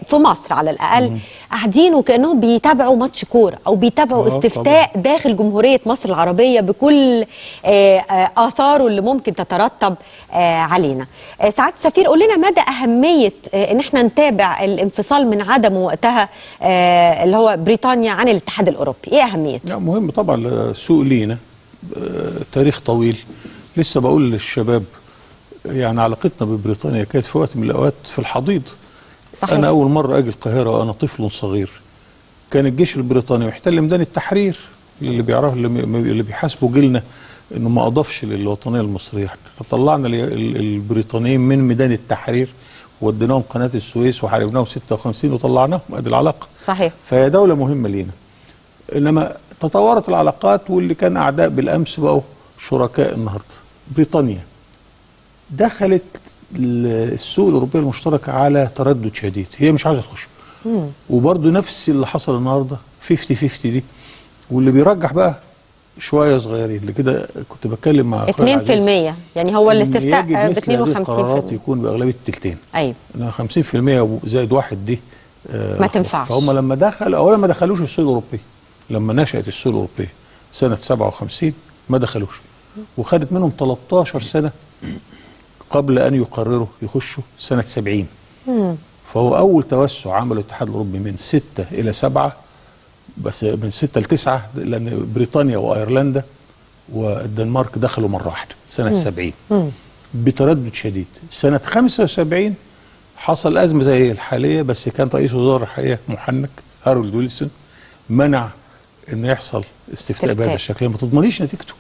في مصر على الاقل قاعدين وكانهم بيتابعوا ماتش كوره او بيتابعوا آه، استفتاء داخل جمهوريه مصر العربيه بكل آه، آه، اثاره اللي ممكن تترتب آه، علينا. آه، سعاده السفير قول لنا مدى اهميه آه، ان احنا نتابع الانفصال من عدمه وقتها آه، اللي هو بريطانيا عن الاتحاد الاوروبي، ايه اهميته؟ لا مهم طبعا السوق لينا آه، تاريخ طويل لسه بقول للشباب يعني علاقتنا ببريطانيا كانت في وقت من الاوقات في الحضيض صحيح. انا اول مره اجي القاهره وانا طفل صغير كان الجيش البريطاني محتل ميدان التحرير اللي بيعرف اللي, م- اللي بيحاسبوا جيلنا انه ما اضافش للوطنيه المصريه احنا طلعنا ال- ال- البريطانيين من ميدان التحرير وديناهم قناه السويس وحاربناهم 56 وطلعناهم ادي العلاقه صحيح فهي دولة مهمة لينا إنما تطورت العلاقات واللي كان أعداء بالأمس بقوا شركاء النهاردة بريطانيا دخلت ال- السوق الأوروبي المشترك على تردد شديد هي مش عاوزة تخش وبرضه نفس اللي حصل النهاردة 50 50 دي واللي بيرجح بقى شوية صغيرين اللي كده كنت بتكلم مع أخويا 2% العزيز يعني هو إن الاستفتاء يجب ب مثل هذه 52% القرارات يكون بأغلبية التلتين ايوه انها 50% زائد واحد دي آه، ما تنفعش. فهم لما دخل اولا ما دخلوش السوق الاوروبي لما نشات السوق الاوروبيه سنه 57 ما دخلوش وخدت منهم 13 سنه قبل ان يقرروا يخشوا سنه 70 فهو اول توسع عمله الاتحاد الاوروبي من 6 الى 7 بس من 6 ل 9 لان بريطانيا وايرلندا والدنمارك دخلوا مره واحده سنه 70 بتردد شديد سنه 75 حصل ازمه زي الحاليه بس كان رئيس وزراء الحقيقه محنك هارولد ويلسون منع انه يحصل استفتاء بهذا استفتاء. الشكل ما تضمنيش نتيجته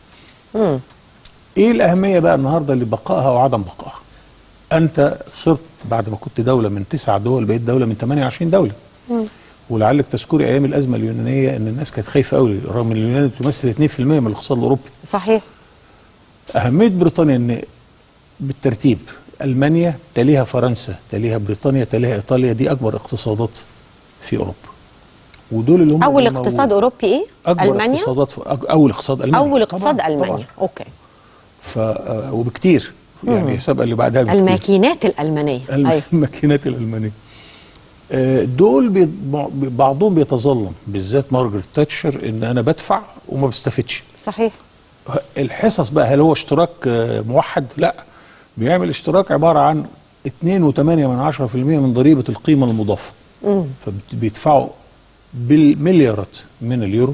ايه الاهميه بقى النهارده لبقائها وعدم بقائها انت صرت بعد ما كنت دوله من تسع دول بقيت دوله من 28 دوله ولعلك تذكري ايام الازمه اليونانيه ان الناس كانت خايفه قوي رغم ان اليونان تمثل 2% من الاقتصاد الاوروبي صحيح أهمية بريطانيا أن بالترتيب ألمانيا تليها فرنسا تليها بريطانيا تليها إيطاليا دي أكبر اقتصادات في أوروبا ودول اللي هم اول اللي اقتصاد موجود. اوروبي ايه أكبر المانيا اقتصادات في أك- أول اقتصاد ألمانيا اول اقتصاد طبعاً، المانيا طبعاً. اوكي ف آه، وبكتير يعني السابقة اللي بعدها بكتير الماكينات الالمانيه الم- ايوه الماكينات الألمانية آه، دول بي بعضهم بيتظلم بالذات مارجريت تاتشر ان انا بدفع وما بستفدش صحيح الحصص بقى هل هو اشتراك آه، موحد؟ لا بيعمل اشتراك عباره عن 2.8 من 10% من ضريبه القيمه المضافه فبيدفعوا بالمليارات من اليورو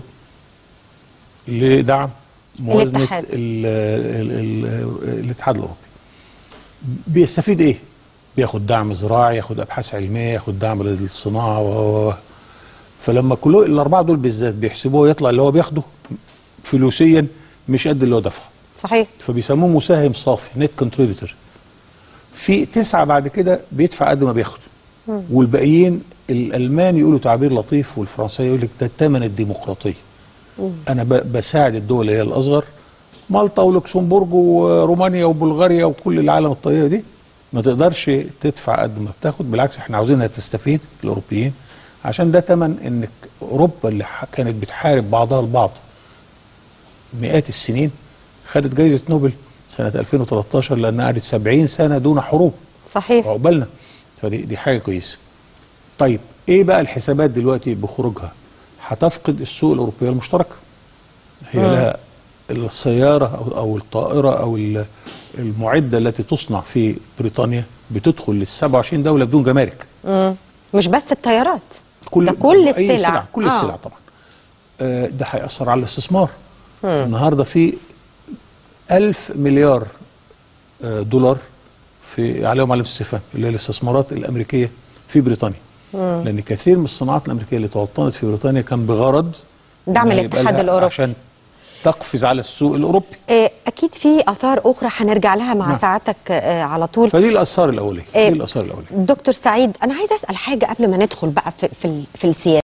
لدعم موازنه الاتحاد. ال- ال- ال- الاتحاد الاوروبي بيستفيد ايه؟ بياخد دعم زراعي ياخد ابحاث علميه ياخد دعم للصناعه و و- و. فلما كل الاربعه دول بالذات بيحسبوه يطلع اللي هو بياخده فلوسيا مش قد اللي هو دفعه صحيح فبيسموه مساهم صافي نت كونتريبيتور في تسعه بعد كده بيدفع قد ما بياخد والباقيين الالمان يقولوا تعبير لطيف والفرنسيه يقول لك ده ثمن الديمقراطيه انا ب- بساعد الدول اللي هي الاصغر مالطا ولوكسمبورج ورومانيا وبلغاريا وكل العالم الطيبه دي ما تقدرش تدفع قد ما بتاخد بالعكس احنا عاوزينها تستفيد الاوروبيين عشان ده ثمن انك اوروبا اللي ح- كانت بتحارب بعضها البعض مئات السنين خدت جائزه نوبل سنه 2013 لانها قعدت 70 سنه دون حروب صحيح عقبالنا فدي دي حاجه كويسه طيب ايه بقى الحسابات دلوقتي بخروجها هتفقد السوق الاوروبيه المشتركه هي لها السياره او, أو الطائره او ال- المعده التي تصنع في بريطانيا بتدخل لل 27 دوله بدون جمارك مم. مش بس الطيارات كل ده كل أي السلع سلع كل آه. السلع طبعا آه ده هيأثر على الاستثمار النهارده في ألف مليار آه دولار في عليهم علامة استفهام اللي هي الاستثمارات الأمريكية في بريطانيا لأن كثير من الصناعات الأمريكية اللي توطنت في بريطانيا كان بغرض دعم إنها يبقى الاتحاد لها الأوروبي. عشان تقفز على السوق الأوروبي آه، اكيد في اثار اخرى هنرجع لها مع نعم. سعادتك آه، على طول فدي الآثار الأولية آه، دي الآثار الأولية دكتور سعيد انا عايزه اسال حاجه قبل ما ندخل بقى في في, ال- في السياسه